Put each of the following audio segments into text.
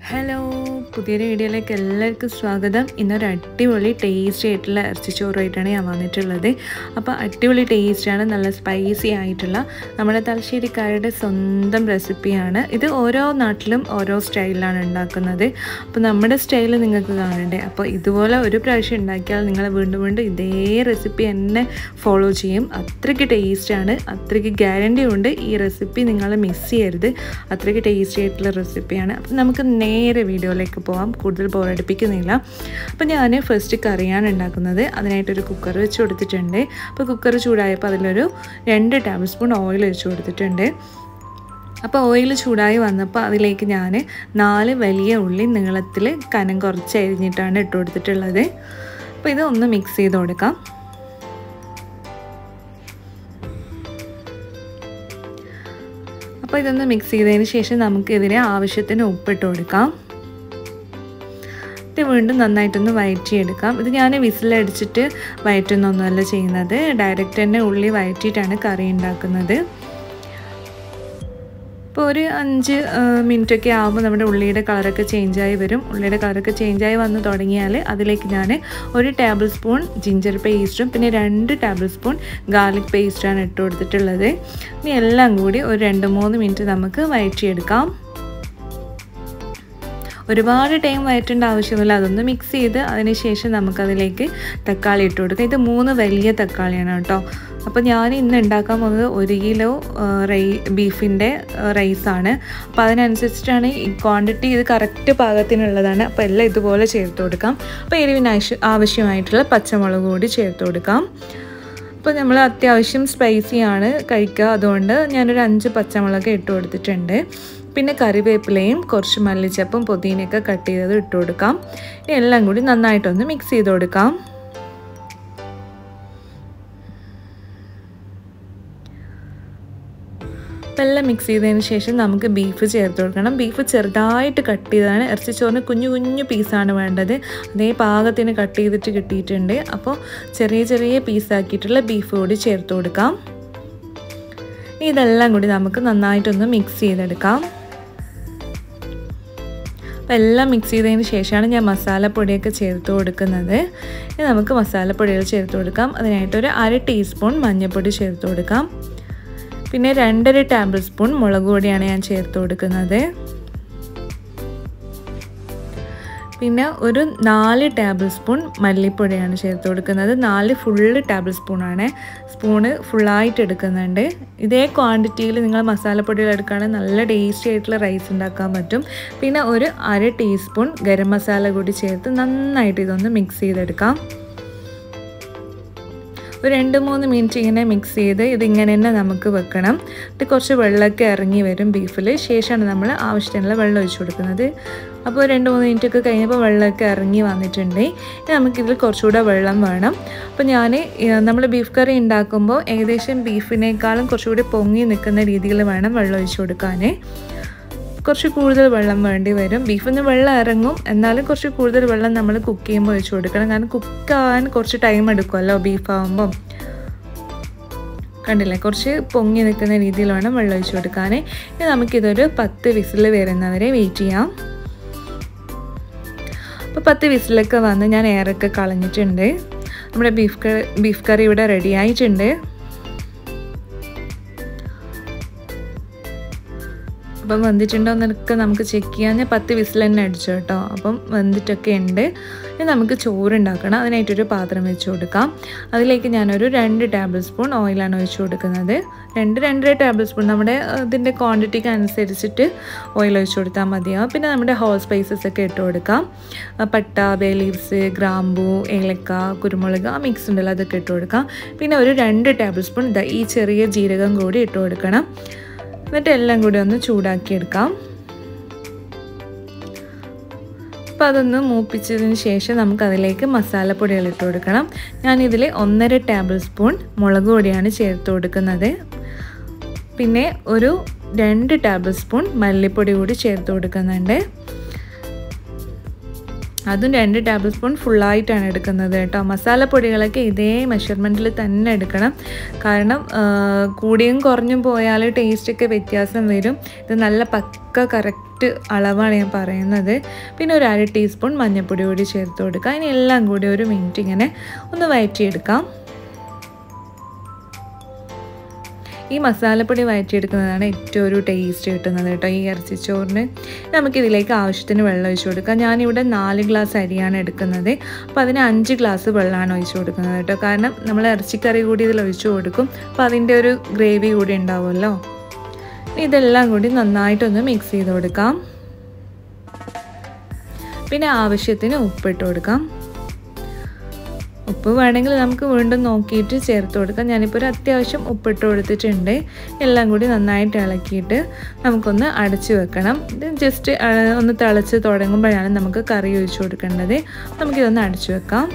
hello പുതിയൊരു വീഡിയോയിലേക്ക് എല്ലാവർക്കും സ്വാഗതം ഇന്നൊരു അടിപൊളി ടേസ്റ്റി ആയിട്ടുള്ള ഇറച്ചിച്ചോറുമായിട്ടാണ് ഞാൻ വന്നിട്ടുള്ളത് അപ്പോൾ അടിപൊളി ടേസ്റ്റാണ് നല്ല സ്പൈസി ആയിട്ടുള്ള നമ്മുടെ തലശ്ശേരിക്കാരുടെ സ്വന്തം റെസിപ്പിയാണ് ഇത് ഓരോ നാട്ടിലും ഓരോ സ്റ്റൈലിലാണ് ഉണ്ടാക്കുന്നത് അപ്പോൾ നമ്മുടെ സ്റ്റൈൽ നിങ്ങൾക്ക് കാണണ്ടേ അപ്പോൾ ഇതുപോലെ ഒരു പ്രാവശ്യം ഉണ്ടാക്കിയാൽ നിങ്ങൾ വീണ്ടും വീണ്ടും ഇതേ റെസിപ്പി തന്നെ ഫോളോ ചെയ്യും അത്രയ്ക്ക് ടേസ്റ്റാണ് അത്രയ്ക്ക് ഗ്യാരണ്ടി ഉണ്ട് ഈ റെസിപ്പി നിങ്ങൾ മിസ് ചെയ്യരുത് അത്രയ്ക്ക് ടേസ്റ്റി ആയിട്ടുള്ള റെസിപ്പിയാണ് അപ്പം നമുക്ക് നേരെ വീഡിയോയിലേക്ക് പോകാം കൂടുതൽ ബോറടിപ്പിക്കുന്നില്ല അപ്പോൾ ഞാൻ ഫസ്റ്റ് കറിയാണ് ഉണ്ടാക്കുന്നത് അതിനായിട്ടൊരു കുക്കർ വെച്ച് കൊടുത്തിട്ടുണ്ട് അപ്പോൾ കുക്കർ ചൂടായപ്പോൾ അതിലൊരു രണ്ട് ടേബിൾ സ്പൂൺ ഓയിൽ ഒഴിച്ച് കൊടുത്തിട്ടുണ്ട് അപ്പോൾ ഓയിൽ ചൂടായി വന്നപ്പോൾ അതിലേക്ക് ഞാൻ നാല് വലിയ ഉള്ളി നീളത്തിൽ കനം കുറച്ച് അരിഞ്ഞിട്ടാണ് ഇട്ട് കൊടുത്തിട്ടുള്ളത് അപ്പോൾ ഇത് ഒന്ന് മിക്സ് ചെയ്ത് കൊടുക്കാം അപ്പോൾ ഇതൊന്ന് മിക്സ് ചെയ്തതിന് ശേഷം നമുക്ക് ഇതിന് ആവശ്യത്തിന് ഉപ്പിട്ട് കൊടുക്കാം ഇത് വീണ്ടും നന്നായിട്ടൊന്ന് വയറ്റിയെടുക്കാം ഇത് ഞാൻ വിസിലടിച്ചിട്ട് വയറ്റുന്നൊന്നുമല്ല ചെയ്യുന്നത് ഡയറക്റ്റ് തന്നെ ഉള്ളി വയറ്റിയിട്ടാണ് കറി ഉണ്ടാക്കുന്നത് ഇപ്പോൾ ഒരു അഞ്ച് മിനിറ്റൊക്കെ ആകുമ്പോൾ നമ്മുടെ ഉള്ളിയുടെ കളറൊക്കെ ചേഞ്ചായി വരും ഉള്ളിയുടെ കളറൊക്കെ ചേഞ്ചായി വന്ന് തുടങ്ങിയാൽ അതിലേക്ക് ഞാൻ ഒരു ടേബിൾ സ്പൂൺ ജിഞ്ചർ പേസ്റ്റും പിന്നെ രണ്ട് ടേബിൾ സ്പൂൺ ഗാർലിക് പേസ്റ്റാണ് ഇട്ട് കൊടുത്തിട്ടുള്ളത് ഇനി എല്ലാം കൂടി ഒരു രണ്ട് മൂന്ന് മിനിറ്റ് നമുക്ക് വയറ്റിയെടുക്കാം ഒരുപാട് ടൈം വയറ്റേണ്ട ആവശ്യമില്ല അതൊന്ന് മിക്സ് ചെയ്ത് അതിന് ശേഷം നമുക്കതിലേക്ക് തക്കാളി ഇട്ട് കൊടുക്കാം ഇത് മൂന്ന് വലിയ തക്കാളിയാണ് കേട്ടോ അപ്പോൾ ഞാൻ ഇന്ന് ഉണ്ടാക്കാൻ പോകുന്നത് ഒരു കിലോ റൈ ബീഫിൻ്റെ റൈസാണ് അപ്പോൾ അതിനനുസരിച്ചിട്ടാണ് ഈ ക്വാണ്ടിറ്റി ഇത് കറക്റ്റ് പാകത്തിനുള്ളതാണ് അപ്പോൾ എല്ലാം ഇതുപോലെ ചേർത്ത് കൊടുക്കാം അപ്പോൾ എരിവിന് ആവശ്യമായിട്ടുള്ള പച്ചമുളക് കൂടി ചേർത്ത് കൊടുക്കാം അപ്പോൾ നമ്മൾ അത്യാവശ്യം സ്പൈസിയാണ് കഴിക്കുക അതുകൊണ്ട് ഞാനൊരു അഞ്ച് പച്ചമുളക് ഇട്ട് കൊടുത്തിട്ടുണ്ട് പിന്നെ കറിവേപ്പിലയും കുറച്ച് മല്ലിച്ചപ്പും പുതിനയൊക്കെ കട്ട് ചെയ്തത് ഇട്ട് കൊടുക്കാം ഇനി എല്ലാം കൂടി നന്നായിട്ടൊന്ന് മിക്സ് ചെയ്ത് കൊടുക്കാം എല്ലാം മിക്സ് ചെയ്തതിന് ശേഷം നമുക്ക് ബീഫ് ചേർത്ത് കൊടുക്കണം ബീഫ് ചെറുതായിട്ട് കട്ട് ചെയ്താണ് ഇറച്ചിച്ചോറിന് കുഞ്ഞു കുഞ്ഞു പീസാണ് വേണ്ടത് അതേ പാകത്തിന് കട്ട് ചെയ്തിട്ട് കിട്ടിയിട്ടുണ്ട് അപ്പോൾ ചെറിയ ചെറിയ പീസാക്കിയിട്ടുള്ള ബീഫ് കൂടി ചേർത്ത് കൊടുക്കാം ഇതെല്ലാം കൂടി നമുക്ക് നന്നായിട്ടൊന്ന് മിക്സ് ചെയ്തെടുക്കാം അപ്പോൾ എല്ലാം മിക്സ് ചെയ്തതിന് ശേഷമാണ് ഞാൻ മസാലപ്പൊടിയൊക്കെ ചേർത്ത് കൊടുക്കുന്നത് ഇനി നമുക്ക് മസാലപ്പൊടികൾ ചേർത്ത് കൊടുക്കാം അതിനായിട്ടൊരു അര ടീസ്പൂൺ മഞ്ഞൾപ്പൊടി ചേർത്ത് കൊടുക്കാം പിന്നെ രണ്ടര ടേബിൾ സ്പൂൺ മുളക് പൊടിയാണ് ഞാൻ ചേർത്ത് കൊടുക്കുന്നത് പിന്നെ ഒരു നാല് ടേബിൾ സ്പൂൺ മല്ലിപ്പൊടിയാണ് ചേർത്ത് കൊടുക്കുന്നത് നാല് ഫുള്ള് ടേബിൾ സ്പൂണാണ് സ്പൂണ് ഫുള്ളായിട്ട് എടുക്കുന്നുണ്ട് ഇതേ ക്വാണ്ടിറ്റിയിൽ നിങ്ങൾ മസാലപ്പൊടികൾ എടുക്കുകയാണെങ്കിൽ നല്ല ടേസ്റ്റി ആയിട്ടുള്ള റൈസ് ഉണ്ടാക്കാൻ പറ്റും പിന്നെ ഒരു അര ടീസ്പൂൺ ഗരം മസാല കൂടി ചേർത്ത് നന്നായിട്ട് ഇതൊന്ന് മിക്സ് ചെയ്തെടുക്കാം ഒരു രണ്ട് മൂന്ന് മിനിറ്റ് ഇങ്ങനെ മിക്സ് ചെയ്ത് ഇതിങ്ങനെ തന്നെ നമുക്ക് വെക്കണം ഇത് കുറച്ച് വെള്ളമൊക്കെ ഇറങ്ങി വരും ബീഫിൽ ശേഷമാണ് നമ്മൾ ആവശ്യത്തിനുള്ള വെള്ളം ഒഴിച്ചു കൊടുക്കുന്നത് അപ്പോൾ രണ്ട് മൂന്ന് മിനിറ്റ് ഒക്കെ കഴിഞ്ഞപ്പോൾ വെള്ളമൊക്കെ ഇറങ്ങി വന്നിട്ടുണ്ട് ഇനി നമുക്കിതിൽ കുറച്ചുകൂടെ വെള്ളം വേണം അപ്പോൾ ഞാൻ നമ്മൾ ബീഫ് കറി ഉണ്ടാക്കുമ്പോൾ ഏകദേശം ബീഫിനേക്കാളും കുറച്ചുകൂടി പൊങ്ങി നിൽക്കുന്ന രീതിയിൽ വേണം വെള്ളം ഒഴിച്ചു കൊടുക്കാൻ കുറച്ച് കൂടുതൽ വെള്ളം വേണ്ടി വരും ബീഫിൽ നിന്ന് വെള്ളം ഇറങ്ങും എന്നാലും കുറച്ച് കൂടുതൽ വെള്ളം നമ്മൾ കുക്ക് ചെയ്യുമ്പോൾ ഒഴിച്ചു കൊടുക്കണം കാരണം കുക്കാവാൻ കുറച്ച് ടൈം എടുക്കുമല്ലോ ബീഫ് ആകുമ്പം കണ്ടില്ലേ കുറച്ച് പൊങ്ങി നിൽക്കുന്ന രീതിയിൽ വേണം വെള്ളം ഒഴിച്ചു കൊടുക്കാൻ ഇനി നമുക്കിതൊരു പത്ത് വിസിൽ വരുന്നവരെ വെയിറ്റ് ചെയ്യാം അപ്പോൾ പത്ത് വിസിലൊക്കെ വന്ന് ഞാൻ എയറൊക്കെ കളഞ്ഞിട്ടുണ്ട് നമ്മുടെ ബീഫ് കറി ബീഫ് കറി ഇവിടെ റെഡി ആയിട്ടുണ്ട് അപ്പം വെന്തിട്ടുണ്ടോ എന്നൊക്കെ നമുക്ക് ചെക്ക് ചെയ്യാൻ ഞാൻ പത്ത് വിസിൽ തന്നെ അടിച്ചു കേട്ടോ അപ്പം വെന്തിട്ടൊക്കെ ഉണ്ട് ഇനി നമുക്ക് ചോറ് ഉണ്ടാക്കണം അതിനായിട്ടൊരു പാത്രം വെച്ച് കൊടുക്കാം അതിലേക്ക് ഞാനൊരു രണ്ട് ടേബിൾ സ്പൂൺ ഓയിലാണ് ഒഴിച്ച് കൊടുക്കുന്നത് രണ്ട് രണ്ടര ടേബിൾ സ്പൂൺ നമ്മുടെ ഇതിൻ്റെ ക്വാണ്ടിറ്റിക്ക് അനുസരിച്ചിട്ട് ഓയിൽ ഒഴിച്ച് കൊടുത്താൽ മതിയാവും പിന്നെ നമ്മുടെ ഹോൾ സ്പൈസസ് ഒക്കെ ഇട്ട് കൊടുക്കാം പട്ട ബേ ലീവ്സ് ഗ്രാമ്പൂ ഏലക്ക കുരുമുളക് ആ മിക്സ് ഉണ്ടല്ലോ അതൊക്കെ ഇട്ട് കൊടുക്കാം പിന്നെ ഒരു രണ്ട് ടേബിൾ സ്പൂൺ ഈ ചെറിയ ജീരകം കൂടി ഇട്ട് കൊടുക്കണം എന്നിട്ട് എല്ലാം കൂടി ഒന്ന് ചൂടാക്കിയെടുക്കാം അപ്പോൾ അതൊന്ന് മൂപ്പിച്ചതിന് ശേഷം നമുക്കതിലേക്ക് മസാലപ്പൊടികൾ ഇട്ട് കൊടുക്കണം ഞാനിതിൽ ഒന്നര ടേബിൾ സ്പൂൺ മുളക് പൊടിയാണ് ചേർത്ത് കൊടുക്കുന്നത് പിന്നെ ഒരു രണ്ട് ടേബിൾ സ്പൂൺ മല്ലിപ്പൊടി കൂടി ചേർത്ത് കൊടുക്കുന്നുണ്ട് അതും രണ്ട് ടേബിൾ സ്പൂൺ ഫുള്ളായിട്ടാണ് എടുക്കുന്നത് കേട്ടോ മസാലപ്പൊടികളൊക്കെ ഇതേ മെഷർമെൻറ്റിൽ തന്നെ എടുക്കണം കാരണം കൂടിയും കുറഞ്ഞും പോയാൽ ടേസ്റ്റൊക്കെ വ്യത്യാസം വരും ഇത് നല്ല പക്ക കറക്റ്റ് കറക്റ്റ് അളവാണ് ഞാൻ പറയുന്നത് പിന്നെ ഒരു അര ടീസ്പൂൺ മഞ്ഞൾപ്പൊടി കൂടി ചേർത്ത് കൊടുക്കുക ഇനി എല്ലാം കൂടി ഒരു മിനിറ്റ് ഇങ്ങനെ ഒന്ന് വഴറ്റിയെടുക്കാം ഈ മസാലപ്പൊടി വഴറ്റിയെടുക്കുന്നതാണ് ഏറ്റവും ഒരു ടേസ്റ്റ് കിട്ടുന്നത് കേട്ടോ ഈ ഇറച്ചിച്ചോറിന് നമുക്കിതിലേക്ക് ആവശ്യത്തിന് വെള്ളം ഒഴിച്ചു കൊടുക്കാം ഞാനിവിടെ നാല് ഗ്ലാസ് അരിയാണ് എടുക്കുന്നത് അപ്പോൾ അതിന് അഞ്ച് ഗ്ലാസ് വെള്ളമാണ് ഒഴിച്ചു കൊടുക്കുന്നത് കേട്ടോ കാരണം നമ്മൾ ഇറച്ചിക്കറി കൂടി ഇതിൽ ഒഴിച്ചു കൊടുക്കും അപ്പോൾ അതിൻ്റെ ഒരു ഗ്രേവി കൂടി ഉണ്ടാവുമല്ലോ ഇതെല്ലാം കൂടി നന്നായിട്ടൊന്ന് മിക്സ് ചെയ്ത് കൊടുക്കാം പിന്നെ ആവശ്യത്തിന് ഉപ്പിട്ട് കൊടുക്കാം ഉപ്പ് വേണമെങ്കിൽ നമുക്ക് വീണ്ടും നോക്കിയിട്ട് ചേർത്ത് കൊടുക്കാം ഞാനിപ്പോൾ ഒരു അത്യാവശ്യം ഉപ്പിട്ട് കൊടുത്തിട്ടുണ്ട് എല്ലാം കൂടി നന്നായിട്ട് ഇളക്കിയിട്ട് നമുക്കൊന്ന് അടച്ചു വെക്കണം ഇത് ജസ്റ്റ് ഒന്ന് തിളച്ച് തുടങ്ങുമ്പോഴാണ് നമുക്ക് കറി ഒഴിച്ചു കൊടുക്കേണ്ടത് നമുക്കിതൊന്ന് അടച്ചു വെക്കാം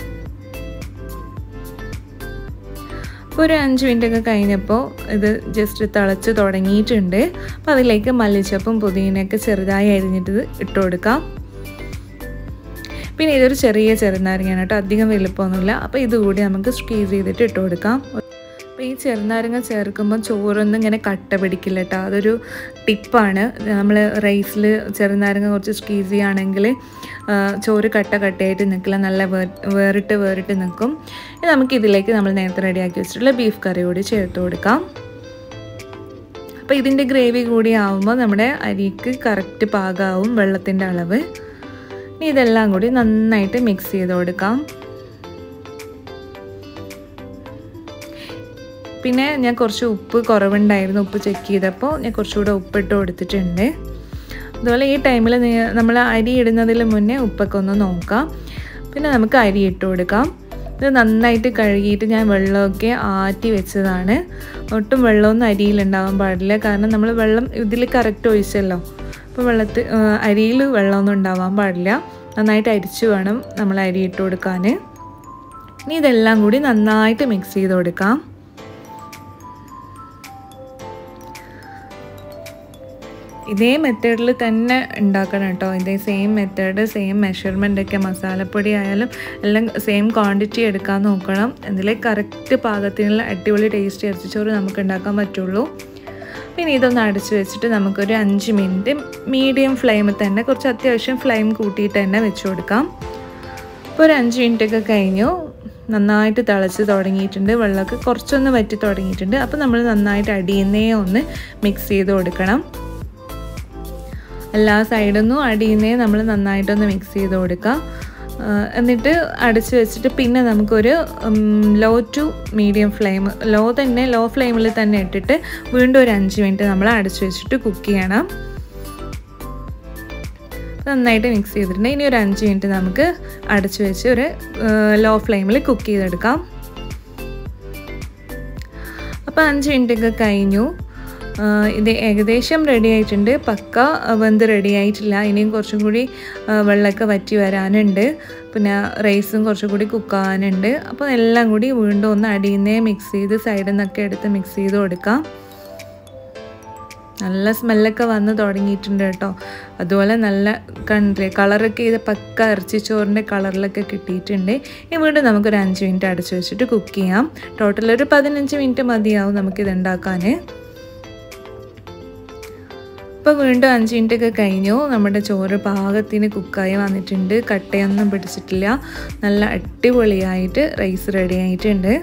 അപ്പോൾ ഒരു അഞ്ച് മിനിറ്റ് ഒക്കെ കഴിഞ്ഞപ്പോൾ ഇത് ജസ്റ്റ് തിളച്ച് തുടങ്ങിയിട്ടുണ്ട് അപ്പോൾ അതിലേക്ക് മല്ലിച്ചപ്പും പുതിനയൊക്കെ ചെറുതായി അരിഞ്ഞിട്ട് ഇത് ഇട്ട് കൊടുക്കാം പിന്നെ ഇതൊരു ചെറിയ ചെറുനാരങ്ങയാണ് കേട്ടോ അധികം വലുപ്പമൊന്നുമില്ല അപ്പോൾ ഇതുകൂടി നമുക്ക് സ്ക്വീസ് ചെയ്തിട്ട് ഇട്ട് കൊടുക്കാം അപ്പോൾ ഈ ചെറുനാരങ്ങ ചേർക്കുമ്പോൾ ചോറൊന്നും ഇങ്ങനെ കട്ട പിടിക്കില്ല കേട്ടോ അതൊരു ടിപ്പാണ് നമ്മൾ റൈസിൽ ചെറുനാരങ്ങ കുറച്ച് സ്ക്വീസ് ചെയ്യുകയാണെങ്കിൽ ചോറ് കട്ട കട്ടയായിട്ട് നിൽക്കില്ല നല്ല വേറിട്ട് വേറിട്ട് നിൽക്കും ഇനി നമുക്ക് ഇതിലേക്ക് നമ്മൾ നേരത്തെ റെഡിയാക്കി വെച്ചിട്ടുള്ള ബീഫ് കറി കൂടി ചേർത്ത് കൊടുക്കാം അപ്പോൾ ഇതിൻ്റെ ഗ്രേവി കൂടി ആവുമ്പോൾ നമ്മുടെ അരിക്ക് കറക്റ്റ് പാകമാവും വെള്ളത്തിൻ്റെ അളവ് ഇനി ഇതെല്ലാം കൂടി നന്നായിട്ട് മിക്സ് ചെയ്ത് കൊടുക്കാം പിന്നെ ഞാൻ കുറച്ച് ഉപ്പ് കുറവുണ്ടായിരുന്നു ഉപ്പ് ചെക്ക് ചെയ്തപ്പോൾ ഞാൻ കുറച്ചുകൂടെ ഉപ്പിട്ട് കൊടുത്തിട്ടുണ്ട് അതുപോലെ ഈ ടൈമിൽ നമ്മൾ അരി ഇടുന്നതിന് മുന്നേ ഉപ്പൊക്കെ ഒന്ന് നോക്കാം പിന്നെ നമുക്ക് അരി ഇട്ട് കൊടുക്കാം ഇത് നന്നായിട്ട് കഴുകിയിട്ട് ഞാൻ വെള്ളമൊക്കെ ആറ്റി വെച്ചതാണ് ഒട്ടും വെള്ളമൊന്നും അരിയിലുണ്ടാവാൻ പാടില്ല കാരണം നമ്മൾ വെള്ളം ഇതിൽ കറക്റ്റ് ഒഴിച്ചല്ലോ അപ്പോൾ വെള്ളത്തിൽ അരിയിൽ വെള്ളമൊന്നും ഉണ്ടാവാൻ പാടില്ല നന്നായിട്ട് അരിച്ച് വേണം നമ്മൾ അരി ഇട്ട് കൊടുക്കാൻ ഇനി ഇതെല്ലാം കൂടി നന്നായിട്ട് മിക്സ് ചെയ്ത് കൊടുക്കാം ഇതേ മെത്തേഡിൽ തന്നെ ഉണ്ടാക്കണം കേട്ടോ ഇതേ സെയിം മെത്തേഡ് സെയിം മെഷർമെൻ്റ് ഒക്കെ മസാലപ്പൊടി ആയാലും എല്ലാം സെയിം ക്വാണ്ടിറ്റി എടുക്കാൻ നോക്കണം ഇതിലെ കറക്റ്റ് പാകത്തിനുള്ള അടിപൊളി ടേസ്റ്റ് ഇറച്ചിച്ചോറ് നമുക്ക് ഉണ്ടാക്കാൻ പറ്റുള്ളൂ പിന്നെ ഇതൊന്ന് അടച്ച് വെച്ചിട്ട് നമുക്കൊരു അഞ്ച് മിനിറ്റ് മീഡിയം ഫ്ലെയിമിൽ തന്നെ കുറച്ച് അത്യാവശ്യം ഫ്ലെയിം കൂട്ടിയിട്ട് തന്നെ വെച്ച് കൊടുക്കാം ഇപ്പോൾ ഒരു അഞ്ച് മിനിറ്റ് ഒക്കെ കഴിഞ്ഞു നന്നായിട്ട് തിളച്ച് തുടങ്ങിയിട്ടുണ്ട് വെള്ളമൊക്കെ കുറച്ചൊന്ന് വറ്റി തുടങ്ങിയിട്ടുണ്ട് അപ്പോൾ നമ്മൾ നന്നായിട്ട് അടിയുന്നേ ഒന്ന് മിക്സ് ചെയ്ത് കൊടുക്കണം എല്ലാ സൈഡിൽ നിന്നും അടിയുന്നേ നമ്മൾ നന്നായിട്ടൊന്ന് മിക്സ് ചെയ്ത് കൊടുക്കുക എന്നിട്ട് അടച്ച് വെച്ചിട്ട് പിന്നെ നമുക്കൊരു low to medium flame low തന്നെ ലോ ഫ്ലെയിമിൽ തന്നെ ഇട്ടിട്ട് വീണ്ടും ഒരു അഞ്ച് മിനിറ്റ് നമ്മൾ അടച്ച് വെച്ചിട്ട് കുക്ക് ചെയ്യണം നന്നായിട്ട് മിക്സ് ചെയ്തിട്ടുണ്ട് ഇനി ഒരു അഞ്ച് മിനിറ്റ് നമുക്ക് അടച്ച് വെച്ച് ഒരു ലോ ഫ്ലെയിമിൽ കുക്ക് ചെയ്തെടുക്കാം അപ്പോൾ അഞ്ച് മിനിറ്റ് ഒക്കെ കഴിഞ്ഞു ഇത് ഏകദേശം റെഡി ആയിട്ടുണ്ട് പക്ക വെന്ത് റെഡി ആയിട്ടില്ല ഇനിയും കുറച്ചും കൂടി വെള്ളമൊക്കെ വറ്റി വരാനുണ്ട് പിന്നെ റൈസും കുറച്ചും കൂടി കുക്കാവാനുണ്ട് അപ്പോൾ എല്ലാം കൂടി വീണ്ടും ഒന്ന് അടിയുന്നേ മിക്സ് ചെയ്ത് സൈഡിൽ നിന്നൊക്കെ എടുത്ത് മിക്സ് ചെയ്ത് കൊടുക്കാം നല്ല സ്മെല്ലൊക്കെ വന്ന് തുടങ്ങിയിട്ടുണ്ട് കേട്ടോ അതുപോലെ നല്ല കണ്ടില്ലേ കളറൊക്കെ ഇത് പക്ക ഇറച്ചിച്ചോറിൻ്റെ കളറിലൊക്കെ കിട്ടിയിട്ടുണ്ട് ഇനി വീണ്ടും നമുക്കൊരു അഞ്ച് മിനിറ്റ് അടച്ചു വെച്ചിട്ട് കുക്ക് ചെയ്യാം ടോട്ടൽ ഒരു പതിനഞ്ച് മിനിറ്റ് മതിയാവും നമുക്കിത് ഉണ്ടാക്കാൻ ഇപ്പോൾ വീണ്ടും അഞ്ച് മിനിറ്റ് ഒക്കെ കഴിഞ്ഞു നമ്മുടെ ചോറ് പാകത്തിന് കുക്കായി വന്നിട്ടുണ്ട് കട്ടയൊന്നും പിടിച്ചിട്ടില്ല നല്ല അടിപൊളിയായിട്ട് റൈസ് റെഡി ആയിട്ടുണ്ട്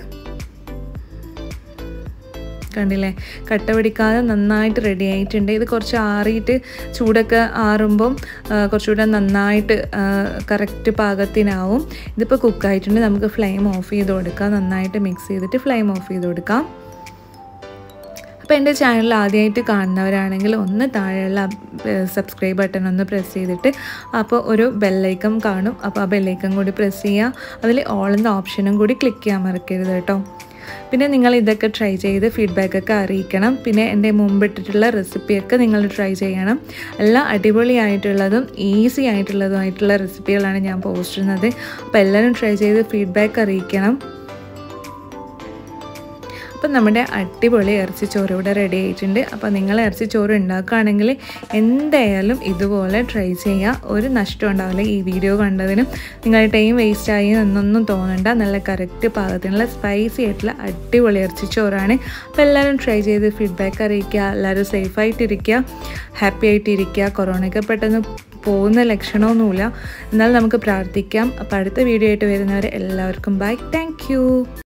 കണ്ടില്ലേ കട്ട പിടിക്കാതെ നന്നായിട്ട് റെഡി ആയിട്ടുണ്ട് ഇത് കുറച്ച് ആറിയിട്ട് ചൂടൊക്കെ ആറുമ്പം കുറച്ചുകൂടെ നന്നായിട്ട് കറക്റ്റ് പാകത്തിനാവും ഇതിപ്പോൾ കുക്കായിട്ടുണ്ട് നമുക്ക് ഫ്ലെയിം ഓഫ് ചെയ്ത് കൊടുക്കാം നന്നായിട്ട് മിക്സ് ചെയ്തിട്ട് ഫ്ലെയിം ഓഫ് ചെയ്ത് കൊടുക്കാം അപ്പോൾ എൻ്റെ ചാനൽ ആദ്യമായിട്ട് കാണുന്നവരാണെങ്കിൽ ഒന്ന് താഴെയുള്ള സബ്സ്ക്രൈബ് ബട്ടൺ ഒന്ന് പ്രസ് ചെയ്തിട്ട് അപ്പോൾ ഒരു ബെല്ലൈക്കൺ കാണും അപ്പോൾ ആ ബെല്ലൈക്കൺ കൂടി പ്രസ് ചെയ്യുക അതിൽ ഓൾ എന്ന ഓപ്ഷനും കൂടി ക്ലിക്ക് ചെയ്യാൻ മറക്കരുത് കേട്ടോ പിന്നെ നിങ്ങൾ ഇതൊക്കെ ട്രൈ ചെയ്ത് ഫീഡ്ബാക്കൊക്കെ അറിയിക്കണം പിന്നെ എൻ്റെ മുമ്പിട്ടിട്ടുള്ള റെസിപ്പിയൊക്കെ നിങ്ങൾ ട്രൈ ചെയ്യണം എല്ലാം അടിപൊളിയായിട്ടുള്ളതും ഈസി ആയിട്ടുള്ളതുമായിട്ടുള്ള റെസിപ്പികളാണ് ഞാൻ പോസ്റ്റ് ചെയ്യുന്നത് അപ്പോൾ എല്ലാവരും ട്രൈ ചെയ്ത് ഫീഡ്ബാക്ക് അറിയിക്കണം അപ്പം നമ്മുടെ അടിപൊളി ഇറച്ചിച്ചോറ് ഇവിടെ റെഡി ആയിട്ടുണ്ട് അപ്പോൾ നിങ്ങൾ ഇറച്ചിച്ചോറ് ഉണ്ടാക്കുകയാണെങ്കിൽ എന്തായാലും ഇതുപോലെ ട്രൈ ചെയ്യുക ഒരു നഷ്ടം ഉണ്ടാവില്ല ഈ വീഡിയോ കണ്ടതിനും നിങ്ങളുടെ ടൈം വേസ്റ്റ് ആയി എന്നൊന്നും തോന്നണ്ട നല്ല കറക്റ്റ് പാകത്തിനുള്ള സ്പൈസി ആയിട്ടുള്ള അടിപൊളി ഇറച്ചിച്ചോറാണ് അപ്പോൾ എല്ലാവരും ട്രൈ ചെയ്ത് ഫീഡ്ബാക്ക് അറിയിക്കുക എല്ലാവരും സേഫായിട്ടിരിക്കുക ഹാപ്പി ആയിട്ടിരിക്കുക കൊറോണയൊക്കെ പെട്ടെന്ന് പോകുന്ന ലക്ഷണമൊന്നുമില്ല എന്നാൽ നമുക്ക് പ്രാർത്ഥിക്കാം അപ്പോൾ അടുത്ത വീഡിയോ ആയിട്ട് വരുന്നവരെ എല്ലാവർക്കും ബൈ താങ്ക്